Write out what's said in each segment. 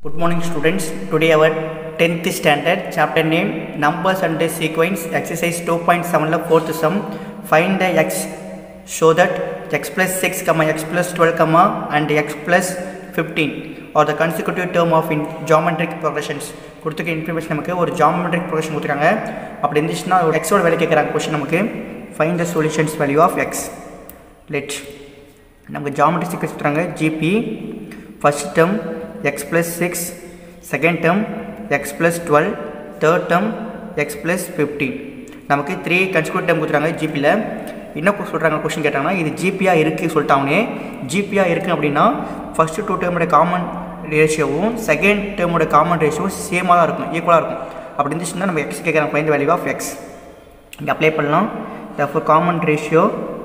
Good morning students. Today our 10th standard chapter name numbers and sequence exercise 2.7 la fourth sum find the x show that x plus 6 comma x plus 12 comma and x plus 15 or the consecutive term of in geometric progressions கொடுத்துக்க information நமக்கு ஒரு geometric progression கொடுத்துருக்காங்க அப்படி இருந்துச்சுன்னா ஒரு எக்ஸோட வேலை கேட்குறாங்க கொஷின் நமக்கு find the solutions value of x let நமக்கு ஜாமெட்ரி சீக்வன்ஸ் கொடுத்துறாங்க GP first term x plus six second term x plus twelve third term x plus fifteen நமக்கு த்ரீ கன்சிக்யூட் டேர்ம் கொடுத்துறாங்க ஜிபியில் என்ன சொல்கிறாங்க கொஷின் கேட்டாங்கன்னா இது ஜிபியாக இருக்குது சொல்லிட்டாங்கன்னே ஜிபியாக இருக்குது அப்படின்னா ஃபஸ்ட்டு டூ டேர்மோட காமன் ரேஷியோவும் செகண்ட் டேர்மோட காமன் ரேஷியோவும் சேமாக தான் இருக்கும் ஈக்குவலாக இருக்கும் அப்படி இருந்துச்சுன்னா நம்ம எக்ஸ் கேட்குறாங்க ஃபைண்ட் வேல்யூ ஆஃப் எக்ஸ் இங்கே அப்ளை பண்ணலாம் therefore common ratio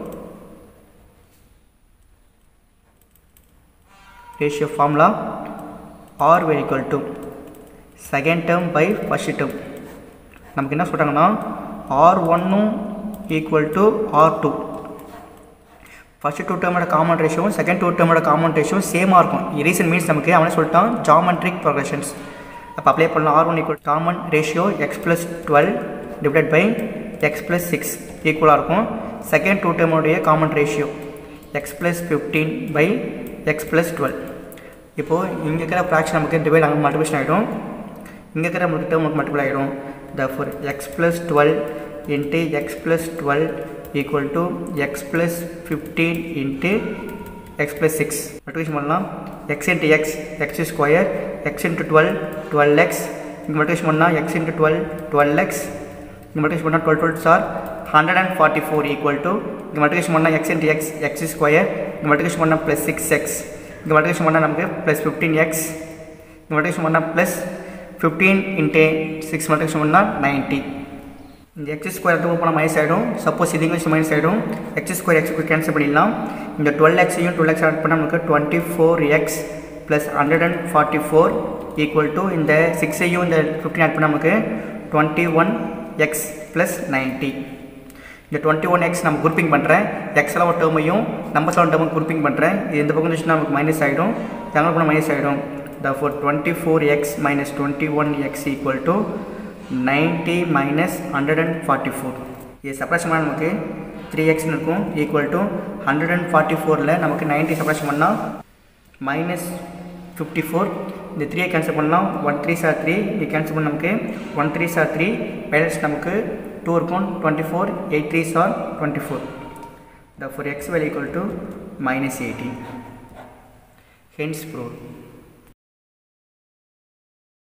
ratio formula r will equal to second term by first term நமக்கு என்ன சொல்கிறாங்கன்னா ஆர் ஒன்னும் equal to r two first two டேர்மோட காமன் ரேஷியோவும் செகண்ட் டூ டேர்மோட காமன் ரேஷியோவும் சேமாக இருக்கும் ரீசன் மீன்ஸ் நமக்கு அவனே சொல்லிட்டான் ஜாமெட்ரிக் ப்ரொக்ரெஷன்ஸ் அப்போ அப்ளை பண்ணலாம் r one equal common ratio x plus twelve divide by x plus six ஈக்குவலாக இருக்கும் செகண்ட் டூ டேர்மோடைய common ratio x plus fifteen by x plus twelve இப்போது இங்கே இருக்கிற ஃப்ராக்ஷன் நமக்கு டிவைட் அங்கே மல்டிபிளேஷன் ஆகிடும் இங்கே இருக்கிற நமக்கு டேர்ம் நமக்கு மல்டிபிள் ஆகிடும் therefore x plus twelve into x plus twelve equal to x plus fifteen into x plus six multiplication பண்ணலாம் x into x x square x into twelve twelve x இங்கே multiplication பண்ணால் x into twelve twelve x இங்கே multiplication பண்ணால் twelve twelve sir hundred and forty four equal to இங்கே multiplication பண்ணால் x into x x square இங்கே multiplication பண்ணால் plus six x இங்கே multiplication பண்ணால் நமக்கு ப்ளஸ் ஃபிஃப்டீன் எக்ஸ் இங்கே மல்டிபிளேஷன் பண்ணால் plus fifteen into six multiplication பண்ணால் நைன்ட்டி இந்த எக்ஸ் ஸ்கொயர் டூ போனால் மைனஸ் ஆகிடும் சப்போஸ் இது இங்கிலீஷ் மைனஸ் ஆகிடும் எக்ஸ் ஸ்கொயர் எக்ஸ் கேன்சல் பண்ணிடலாம் இந்த டுவெல் எக்ஸையும் டுவெல் எக்ஸ் ஆட் பண்ணால் நமக்கு twenty four x plus hundred and forty four equal to இந்த சிக்ஸையும் இந்த ஃபிஃப்டின் ஆட் பண்ணால் நமக்கு twenty one x plus ninety இந்த டுவெண்ட்டி ஒன் எக்ஸ் நம்ம குரூப்பிங் பண்ணுறேன் எக்ஸ்லாம் ஒரு டேர்மையும் நம்பர் செவன் டேர்மும் குரூப்பிங் பண்ணுறேன் இது இந்த பக்கம் இருந்துச்சுன்னா நமக்கு மைனஸ் ஆகிடும் எங்கே போனால் மைனஸ் ஆகிடும் therefore twenty four x minus twenty one x equal to ninety minus hundred and forty four இது சப்ராக்ஷன் பண்ணால் நமக்கு த்ரீ எக்ஸ்னு இருக்கும் equal to hundred and forty ஃபோரில் நமக்கு நைன்ட்டி சப்ராக்ஷன் பண்ணால் மைனஸ் ஃபிஃப்டி ஃபோர் இந்த த்ரீயை கேன்சல் பண்ணலாம் ஒன் த்ரீ சார் த்ரீ இது கேன்சல் பண்ண நமக்கு one three sir three balance நமக்கு டூ இருக்கும் twenty four eight three sir twenty four therefore X value equal to minus eighteen hence prove